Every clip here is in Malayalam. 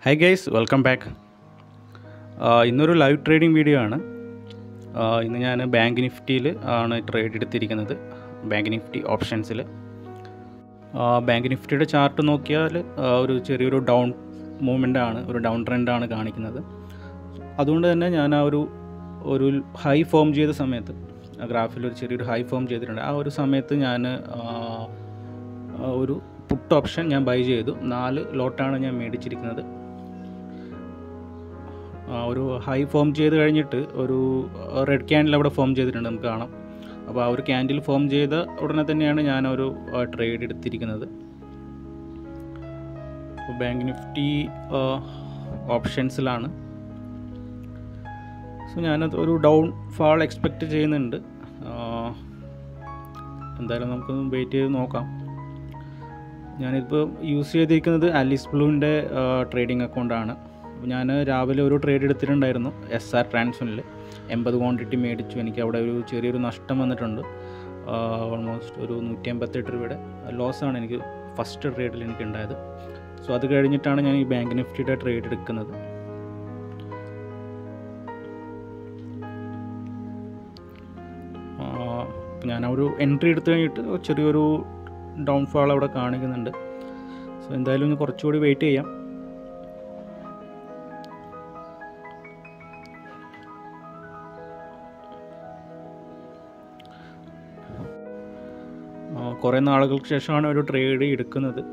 ഹൈ ഗൈസ് വെൽക്കം ബാക്ക് ഇന്നൊരു ലൈവ് ട്രേഡിംഗ് വീഡിയോ ആണ് ആ, ഇന്ന് ഞാൻ ബാങ്ക് നിഫ്റ്റിയിൽ ആണ് ട്രേഡ് എടുത്തിരിക്കുന്നത് ബാങ്ക് നിഫ്റ്റി ഓപ്ഷൻസിൽ ബാങ്ക് നിഫ്റ്റിയുടെ ചാർട്ട് നോക്കിയാൽ ആ, ഒരു ചെറിയൊരു ഡൗൺ മൂവ്മെൻ്റ് ആണ് ഒരു ഡൗൺ ട്രെൻഡാണ് കാണിക്കുന്നത് അതുകൊണ്ട് തന്നെ ഞാൻ ആ ഒരു ഒരു ഹൈ ഫോം ചെയ്ത സമയത്ത് ഗ്രാഫിൽ ഒരു ചെറിയൊരു ഹൈ ഫോം ചെയ്തിട്ടുണ്ട് ആ ഒരു സമയത്ത് ഞാൻ ആ, ആ, ഒരു പുട്ട് ഓപ്ഷൻ ഞാൻ ബൈ ചെയ്തു നാല് ലോട്ടാണ് ഞാൻ മേടിച്ചിരിക്കുന്നത് ആ, ഒരു ഹൈ ഫോം ചെയ്ത് കഴിഞ്ഞിട്ട് ഒരു റെഡ് ക്യാൻഡിൽ അവിടെ ഫോം ചെയ്തിട്ടുണ്ട് നമുക്ക് കാണാം അപ്പോൾ ആ ഒരു ക്യാൻഡിൽ ഫോം ചെയ്ത ഉടനെ തന്നെയാണ് ഞാൻ ഒരു ട്രേഡ് എടുത്തിരിക്കുന്നത് അപ്പോൾ ബാങ്ക് നിഫ്റ്റി ഓപ്ഷൻസിലാണ് സോ ഞാനത് ഒരു ഡൗൺ ഫാൾ എക്സ്പെക്റ്റ് ചെയ്യുന്നുണ്ട് ആ, എന്തായാലും നമുക്കൊന്ന് വെയിറ്റ് ചെയ്ത് നോക്കാം ഞാനിപ്പോൾ യൂസ് ചെയ്തിരിക്കുന്നത് ആലിസ് ബ്ലൂവിൻ്റെ ട്രേഡിംഗ് അക്കൗണ്ടാണ് അപ്പോൾ ഞാൻ രാവിലെ ഒരു ട്രേഡ് എടുത്തിട്ടുണ്ടായിരുന്നു എസ് ആർ ട്രാൻസ്ഫറിൽ എൺപത് ക്വാണ്ടിറ്റി മേടിച്ചു എനിക്ക് അവിടെ ഒരു ചെറിയൊരു നഷ്ടം വന്നിട്ടുണ്ട് ഓൾമോസ്റ്റ് ഒരു നൂറ്റി അമ്പത്തെട്ട് രൂപയുടെ ലോസാണ് എനിക്ക് ഫസ്റ്റ് ട്രേഡിൽ എനിക്ക് ഉണ്ടായത് സോ അത് കഴിഞ്ഞിട്ടാണ് ഞാൻ ഈ ബാങ്ക് നിഫ്റ്റിയുടെ ട്രേഡ് എടുക്കുന്നത് ആ, ഞാൻ ആ ഒരു എൻട്രി എടുത്തു കഴിഞ്ഞിട്ട് ചെറിയൊരു ഡൗൺഫാൾ അവിടെ കാണിക്കുന്നുണ്ട് സോ എന്തായാലും ഇനി കുറച്ചുകൂടി വെയിറ്റ് ചെയ്യാം ആ, കുറേ നാളുകൾക്ക് ശേഷമാണ് ഒരു ട്രേഡ് എടുക്കുന്നത്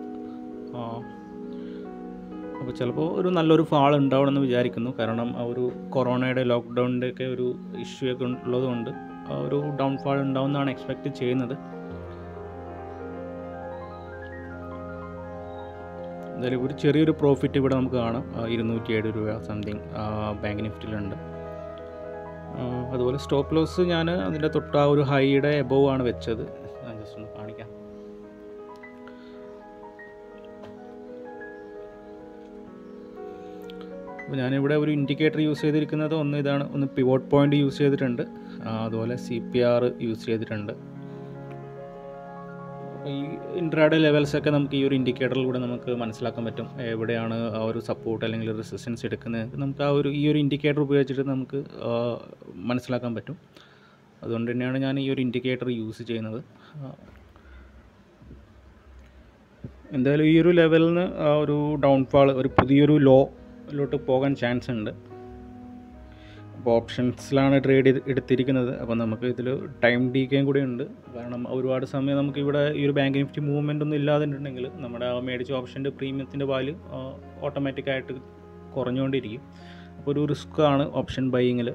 അപ്പോൾ ചിലപ്പോൾ ഒരു നല്ലൊരു ഫാൾ ഉണ്ടാവണമെന്ന് വിചാരിക്കുന്നു കാരണം ആ ഒരു കൊറോണയുടെ ലോക്ക്ഡൗണിൻ്റെ ഒക്കെ ഒരു ഇഷ്യൂ ഒക്കെ ഉള്ളതുകൊണ്ട് ആ ഒരു ഡൗൺഫാൾ ഉണ്ടാവുമെന്നാണ് എക്സ്പെക്റ്റ് ചെയ്യുന്നത് എന്തായാലും ഒരു ചെറിയൊരു പ്രോഫിറ്റ് ഇവിടെ നമുക്ക് കാണാം ആ, ഇരുന്നൂറ്റി ഏഴ് രൂപ സംതിങ് ബാങ്ക് നിഫ്റ്റിയിലുണ്ട് ആ, അതുപോലെ സ്റ്റോപ്പ് ലോസ് ഞാൻ അതിൻ്റെ തൊട്ട് ആ ഒരു ഹൈയുടെ എബോവ് ആണ് വെച്ചത് ഞാൻ ജസ്റ്റ് ഒന്ന് കാണിക്കാം അപ്പോൾ ഞാനിവിടെ ഒരു ഇൻഡിക്കേറ്റർ യൂസ് ചെയ്തിരിക്കുന്നത് ഒന്ന് ഇതാണ് ഒന്ന് പിവോട്ട് പോയിന്റ് യൂസ് ചെയ്തിട്ടുണ്ട് ആ, അതുപോലെ സി പി ആർ യൂസ് ചെയ്തിട്ടുണ്ട് അപ്പോൾ ഈ ഇൻട്രാഡേ ലെവൽസ് ഒക്കെ നമുക്ക് ഈ ഒരു ഇൻഡിക്കേറ്ററിലൂടെ നമുക്ക് മനസ്സിലാക്കാൻ പറ്റും എവിടെയാണ് ആ ഒരു സപ്പോർട്ട് അല്ലെങ്കിൽ റെസിസ്റ്റൻസ് എടുക്കുന്നത് നമുക്ക് ആ ഒരു ഈ ഒരു ഇൻഡിക്കേറ്റർ ഉപയോഗിച്ചിട്ട് നമുക്ക് ആ, മനസ്സിലാക്കാൻ പറ്റും അതുകൊണ്ട് തന്നെയാണ് ഞാൻ ഈ ഒരു ഇൻഡിക്കേറ്റർ യൂസ് ചെയ്യുന്നത് ആ, എന്തായാലും ഈ ഒരു ലെവലിൽ നിന്ന് ആ ഒരു ഡൗൺഫാൾ ഒരു പുതിയൊരു ലോയിലോട്ട് പോകാൻ ചാൻസ് ഉണ്ട് അപ്പോൾ ഓപ്ഷൻസിലാണ് ട്രേഡ് എടുത്തിരിക്കുന്നത് അപ്പോൾ നമുക്ക് ഇതിൽ ടൈം ഡീക്കേം കൂടി ഉണ്ട് കാരണം ഒരുപാട് സമയം നമുക്ക് ഇവിടെ ഈ ഒരു ബാങ്ക് നിഫ്റ്റി മൂവ്മെൻ്റ് ഒന്നും ഇല്ലാതെന്നുണ്ടെങ്കിൽ നമ്മുടെ ആ മേടിച്ച ഓപ്ഷൻ്റെ പ്രീമിയത്തിൻ്റെ വാല്യൂ ഓട്ടോമാറ്റിക്കായിട്ട് കുറഞ്ഞുകൊണ്ടിരിക്കും അപ്പോൾ ഒരു റിസ്ക് ആണ് ഓപ്ഷൻ ബൈയിങ്ങിൽ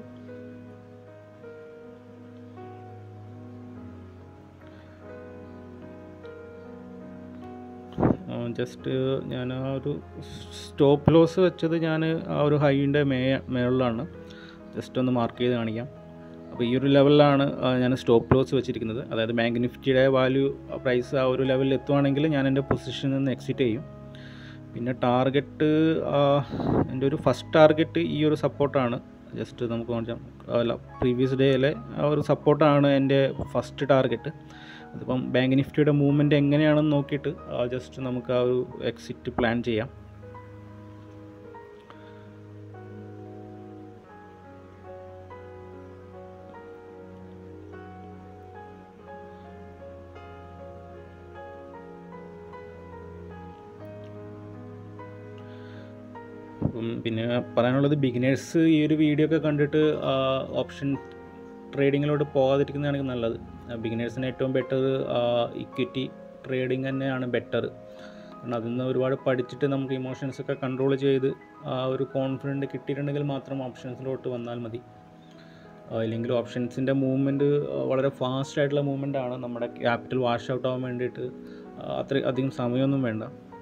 ജസ്റ്റ് ഞാൻ ആ ഒരു സ്റ്റോപ്പ് ലോസ് വെച്ചത് ഞാൻ ആ ഒരു ഹൈൻ്റെ മേ മേളിലാണ് ജസ്റ്റ് ഒന്ന് മാർക്ക് ചെയ്ത് കാണിക്കാം അപ്പോൾ ഈ ഒരു ലെവലിലാണ് ആ, ഞാൻ സ്റ്റോപ്പ് ലോസ് വെച്ചിരിക്കുന്നത് അതായത് ബാങ്ക് നിഫ്റ്റിയുടെ വാല്യൂ പ്രൈസ് ആ ഒരു ലെവലിൽ എത്തുവാണെങ്കിൽ ഞാൻ എൻ്റെ പൊസിഷനിൽ നിന്ന് എക്സിറ്റ് ചെയ്യും പിന്നെ ടാർഗറ്റ് എൻ്റെ ഒരു ഫസ്റ്റ് ടാർഗറ്റ് ഈ ഒരു സപ്പോർട്ടാണ് ജസ്റ്റ് നമുക്ക് നോക്കാം അല്ല പ്രീവിയസ് ഡേയിലെ ആ ഒരു സപ്പോർട്ടാണ് എൻ്റെ ഫസ്റ്റ് ടാർഗറ്റ് അതിപ്പം ബാങ്ക് നിഫ്റ്റിയുടെ മൂവ്മെൻറ്റ് എങ്ങനെയാണെന്ന് നോക്കിയിട്ട് ജസ്റ്റ് നമുക്ക് ആ ഒരു എക്സിറ്റ് പ്ലാൻ ചെയ്യാം ഉം, പിന്നെ പറയാനുള്ളത് ബിഗിനേഴ്സ് ഈ ഒരു വീഡിയോ ഒക്കെ കണ്ടിട്ട് ഓപ്ഷൻ ട്രേഡിങ്ങിലോട്ട് പോകാതിരിക്കുന്നതാണ് നല്ലത് ബിഗിനേഴ്സിന് ഏറ്റവും ബെറ്റർ ഇക്വിറ്റി ട്രേഡിങ് തന്നെയാണ് ബെറ്റർ കാരണം അതിൽ നിന്ന് ഒരുപാട് പഠിച്ചിട്ട് നമുക്ക് ഇമോഷൻസ് ഒക്കെ കൺട്രോൾ ചെയ്ത് ആ ഒരു കോൺഫിഡൻറ്റ് കിട്ടിയിട്ടുണ്ടെങ്കിൽ മാത്രം ഓപ്ഷൻസിലോട്ട് വന്നാൽ മതി ആ, ഇല്ലെങ്കിൽ ഓപ്ഷൻസിൻ്റെ മൂവ്മെൻറ്റ് വളരെ ഫാസ്റ്റ് ആയിട്ടുള്ള മൂവ്മെൻ്റ് ആണ് നമ്മുടെ ക്യാപിറ്റൽ വാഷ് ഔട്ട് ആവാൻ വേണ്ടിയിട്ട് ആ, അത്ര അധികം സമയമൊന്നും വേണ്ട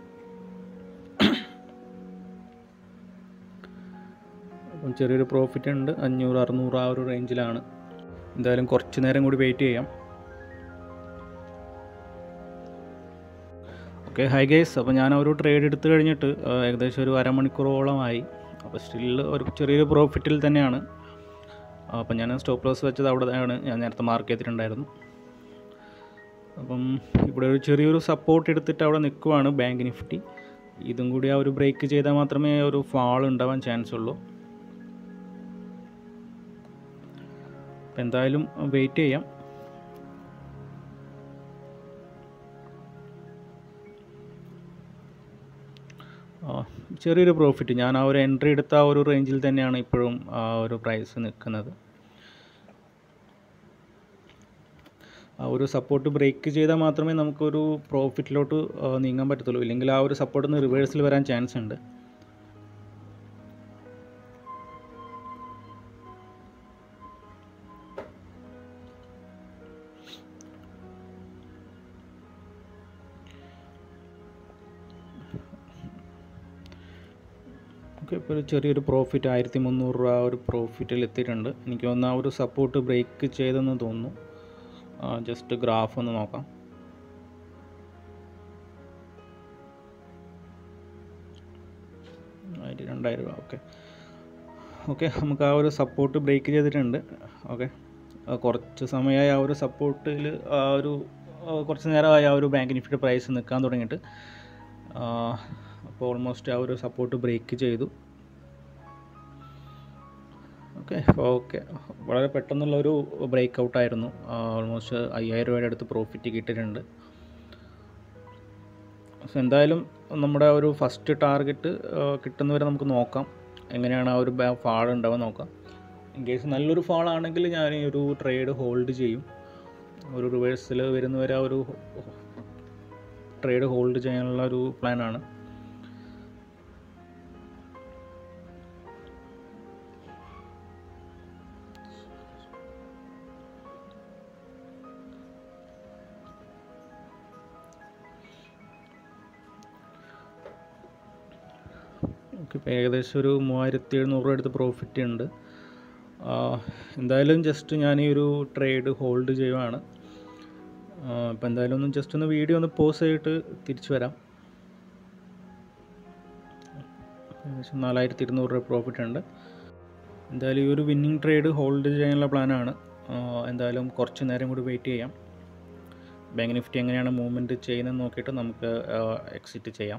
അപ്പം ചെറിയൊരു പ്രോഫിറ്റ് ഉണ്ട് അഞ്ഞൂറ് അറുന്നൂറ് ആ ഒരു റേഞ്ചിലാണ് എന്തായാലും കുറച്ച് നേരം കൂടി വെയിറ്റ് ചെയ്യാം ഓക്കെ ഹൈ ഗൈസ് അപ്പോൾ ഞാൻ ഒരു ട്രേഡ് എടുത്തു കഴിഞ്ഞിട്ട് ആ, ഏകദേശം ഒരു അരമണിക്കൂറോളമായി അപ്പോൾ സ്റ്റിൽ ഒരു ചെറിയൊരു പ്രോഫിറ്റിൽ തന്നെയാണ് അപ്പം ഞാൻ സ്റ്റോപ്പ് ലോസ് വെച്ചത് അവിടെ ആണ് ഞാൻ നേരത്തെ മാർക്ക് ചെയ്തിട്ടുണ്ടായിരുന്നു അപ്പം ഇവിടെ ഒരു ചെറിയൊരു സപ്പോർട്ട് എടുത്തിട്ട് അവിടെ നിൽക്കുവാണ് ബാങ്ക് നിഫ്റ്റി ഇതും കൂടി ആ ഒരു ബ്രേക്ക് ചെയ്താൽ മാത്രമേ ഒരു ഫാൾ ഉണ്ടാവാൻ ചാൻസ് ഉള്ളൂ അപ്പം എന്തായാലും വെയിറ്റ് ചെയ്യാം ആ, ചെറിയൊരു പ്രോഫിറ്റ് ഞാൻ ആ ഒരു എൻട്രി എടുത്ത ആ ഒരു റേഞ്ചിൽ തന്നെയാണ് ഇപ്പോഴും ആ ഒരു പ്രൈസ് നിൽക്കുന്നത് ആ ഒരു സപ്പോർട്ട് ബ്രേക്ക് ചെയ്താൽ മാത്രമേ നമുക്കൊരു പ്രോഫിറ്റിലോട്ട് ആ, നീങ്ങാൻ പറ്റത്തുള്ളൂ ഇല്ലെങ്കിൽ ആ ഒരു സപ്പോർട്ടിൽ നിന്ന് റിവേഴ്സിൽ വരാൻ ചാൻസ് ഉണ്ട് ഓക്കെ ഇപ്പോൾ ഒരു ചെറിയൊരു പ്രോഫിറ്റ് ആയിരത്തി മുന്നൂറ് രൂപ ഒരു പ്രോഫിറ്റിൽ എത്തിയിട്ടുണ്ട് എനിക്ക് തോന്നുന്നു ആ ഒരു സപ്പോർട്ട് ബ്രേക്ക് ചെയ്തെന്ന് തോന്നുന്നു ജസ്റ്റ് ഗ്രാഫ് ഒന്ന് നോക്കാം ആയിരത്തി രണ്ടായിരം രൂപ ഓക്കെ ഓക്കെ നമുക്ക് ആ ഒരു സപ്പോർട്ട് ബ്രേക്ക് ചെയ്തിട്ടുണ്ട് ഓക്കെ കുറച്ച് സമയമായി ആ ഒരു സപ്പോർട്ടിൽ ആ ഒരു ആ, കുറച്ച് നേരമായി ആ ഒരു ബാങ്ക് നിഫ്റ്റിയുടെ പ്രൈസ് നിൽക്കാൻ തുടങ്ങിയിട്ട് അപ്പോൾ ഓൾമോസ്റ്റ് ആ ഒരു സപ്പോർട്ട് ബ്രേക്ക് ചെയ്തു ഓക്കെ ഓക്കെ വളരെ പെട്ടെന്നുള്ള ഒരു ബ്രേക്ക് ഔട്ടായിരുന്നു ഓൾമോസ്റ്റ് അയ്യായിരം രൂപയുടെ അടുത്ത് പ്രോഫിറ്റ് കിട്ടിയിട്ടുണ്ട് സോ എന്തായാലും നമ്മുടെ ഒരു ഫസ്റ്റ് ടാർഗറ്റ് കിട്ടുന്നവരെ നമുക്ക് നോക്കാം എങ്ങനെയാണ് ആ ഒരു ഫാൾ ഉണ്ടാവുക നോക്കാം ഇൻ കേസ് നല്ലൊരു ഫാൾ ആണെങ്കിൽ ഞാൻ ഈ ഒരു ട്രേഡ് ഹോൾഡ് ചെയ്യും ഒരു റിവേഴ്സിൽ വരുന്നവരെ ആ ഒരു ട്രേഡ് ഹോൾഡ് ചെയ്യാനുള്ള ഒരു പ്ലാനാണ് ഓക്കെ ഇപ്പോൾ ഏകദേശം ഒരു മൂവായിരത്തി എഴുന്നൂറ് രൂപ അടുത്ത് പ്രോഫിറ്റ് ഉണ്ട് ആ, എന്തായാലും ജസ്റ്റ് ഞാൻ ഈ ഒരു ട്രേഡ് ഹോൾഡ് ചെയ്യുവാണ് അപ്പോൾ എന്തായാലും ഒന്ന് ജസ്റ്റ് ഒന്ന് വീഡിയോ ഒന്ന് പോസ് ചെയ്തിട്ട് തിരിച്ചു വരാം ഏകദേശം നാലായിരത്തി ഇരുന്നൂറ് രൂപ പ്രോഫിറ്റ് ഉണ്ട് എന്തായാലും ഈ ഒരു വിന്നിങ് ട്രേഡ് ഹോൾഡ് ചെയ്യാനുള്ള പ്ലാനാണ് എന്തായാലും കുറച്ച് നേരം കൂടി വെയിറ്റ് ചെയ്യാം ബാങ്ക് നിഫ്റ്റി എങ്ങനെയാണ് മൂവ്മെൻറ്റ് ചെയ്യുന്നത് നോക്കിയിട്ട് നമുക്ക് എക്സിറ്റ് ചെയ്യാം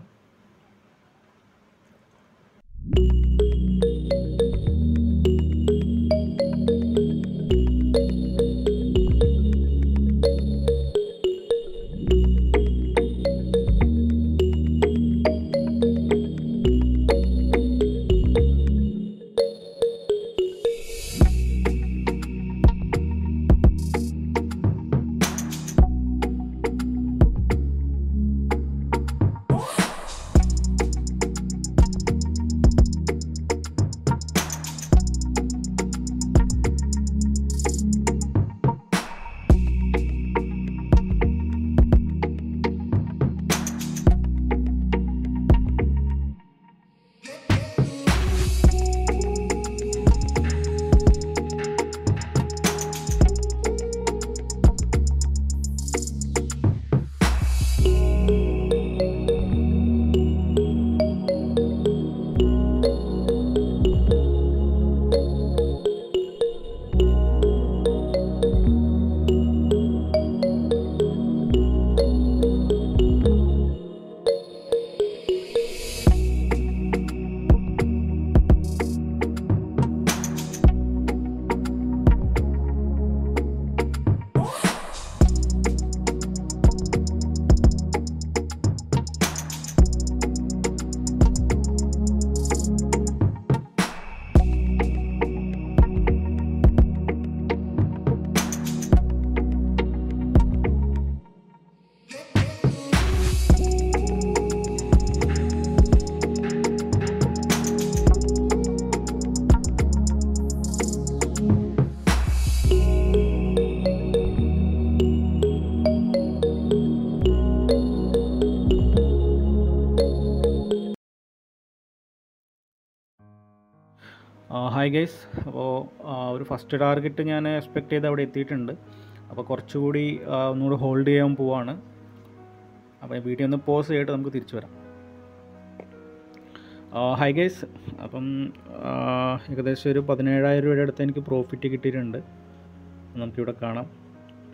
ഹായ് ഗൈസ് അപ്പോൾ ഒരു ഫസ്റ്റ് ടാർഗറ്റ് ഞാൻ എക്സ്പെക്ട് ചെയ്ത് അവിടെ എത്തിയിട്ടുണ്ട് അപ്പോൾ കുറച്ചുകൂടി ആ, ഒന്നുകൂടി ഹോൾഡ് ചെയ്യാൻ പോവാണ് അപ്പോൾ വീഡിയോ ഒന്ന് പോസ് ചെയ്തിട്ട് നമുക്ക് തിരിച്ചു വരാം ഹായ് ഗൈസ് അപ്പം ആ, ഏകദേശം ഒരു പതിനേഴായിരം രൂപയുടെ അടുത്ത് എനിക്ക് പ്രോഫിറ്റ് കിട്ടിയിട്ടുണ്ട് നമുക്കിവിടെ കാണാം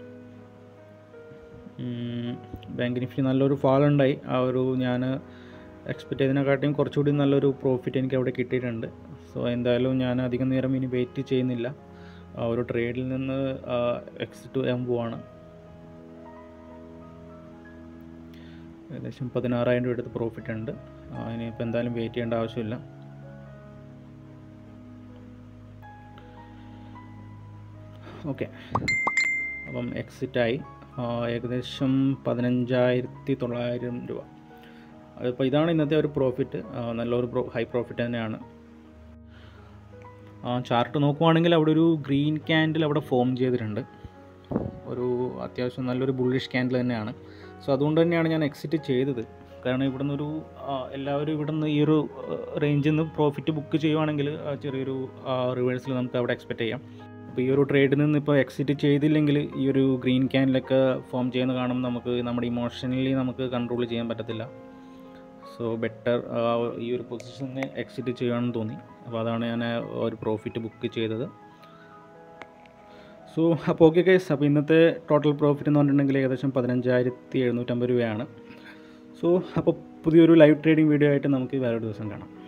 ബാങ്ക് നിഫ്റ്റി നല്ലൊരു ഫാൾ ഉണ്ടായി ആ ഒരു ഞാൻ എക്സ്പെക്റ്റ് ചെയ്തതിനെക്കാട്ടിയും കുറച്ചുകൂടി നല്ലൊരു പ്രോഫിറ്റ് എനിക്ക് അവിടെ കിട്ടിയിട്ടുണ്ട് സോ എന്തായാലും ഞാൻ അധികം നേരം ഇനി വെയിറ്റ് ചെയ്യുന്നില്ല ആ ഒരു ട്രേഡിൽ നിന്ന് എക്സിറ്റ് ചെയ്യാൻ പോവാണ് ഏകദേശം പതിനാറായിരം രൂപ എടുത്ത് പ്രോഫിറ്റ് ഉണ്ട് ആ, ഇനിയിപ്പോൾ എന്തായാലും വെയിറ്റ് ചെയ്യേണ്ട ആവശ്യമില്ല ഓക്കെ അപ്പം എക്സിറ്റായി ഏകദേശം പതിനഞ്ചായിരത്തി തൊള്ളായിരം രൂപ അതിപ്പോൾ ഇതാണ് ഇന്നത്തെ ഒരു പ്രോഫിറ്റ് നല്ലൊരു പ്രോ ഹൈ പ്രോഫിറ്റ് തന്നെയാണ് ചാർട്ട് നോക്കുവാണെങ്കിൽ അവിടെ ഒരു ഗ്രീൻ ക്യാൻഡിൽ അവിടെ ഫോം ചെയ്തിട്ടുണ്ട് ഒരു അത്യാവശ്യം നല്ലൊരു ബുള്ളിഷ് ക്യാൻഡിൽ തന്നെയാണ് സോ അതുകൊണ്ട് തന്നെയാണ് ഞാൻ എക്സിറ്റ് ചെയ്തത് കാരണം ഇവിടെ നിന്നൊരു എല്ലാവരും ഇവിടെ നിന്ന് ഈ ഒരു റേഞ്ചിൽ നിന്ന് പ്രോഫിറ്റ് ബുക്ക് ചെയ്യുവാണെങ്കിൽ ആ ചെറിയൊരു റിവേഴ്സിൽ നമുക്ക് അവിടെ എക്സ്പെക്റ്റ് ചെയ്യാം അപ്പോൾ ഈ ഒരു ട്രേഡിൽ നിന്ന് ഇപ്പോൾ എക്സിറ്റ് ചെയ്തില്ലെങ്കിൽ ഈ ഒരു ഗ്രീൻ ക്യാനിലൊക്കെ ഫോം ചെയ്യുന്ന കാണുമ്പോൾ നമുക്ക് നമ്മുടെ ഇമോഷണലി നമുക്ക് കൺട്രോൾ ചെയ്യാൻ പറ്റത്തില്ല സോ ബെറ്റർ ഈ ഒരു പൊസിഷന് എക്സിറ്റ് ചെയ്യണമെന്ന് തോന്നി അപ്പോൾ അതാണ് ഞാൻ ആ ഒരു പ്രോഫിറ്റ് ബുക്ക് ചെയ്തത് സോ അപ്പോൾ ഓക്കെ കേസ് അപ്പോൾ ഇന്നത്തെ ടോട്ടൽ പ്രോഫിറ്റ് എന്ന് പറഞ്ഞിട്ടുണ്ടെങ്കിൽ ഏകദേശം പതിനഞ്ചായിരത്തി എഴുന്നൂറ്റമ്പത് രൂപയാണ് സോ അപ്പോൾ പുതിയൊരു ലൈവ് ട്രേഡിംഗ് വീഡിയോ ആയിട്ട് നമുക്ക് വേറൊരു ദിവസം കാണാം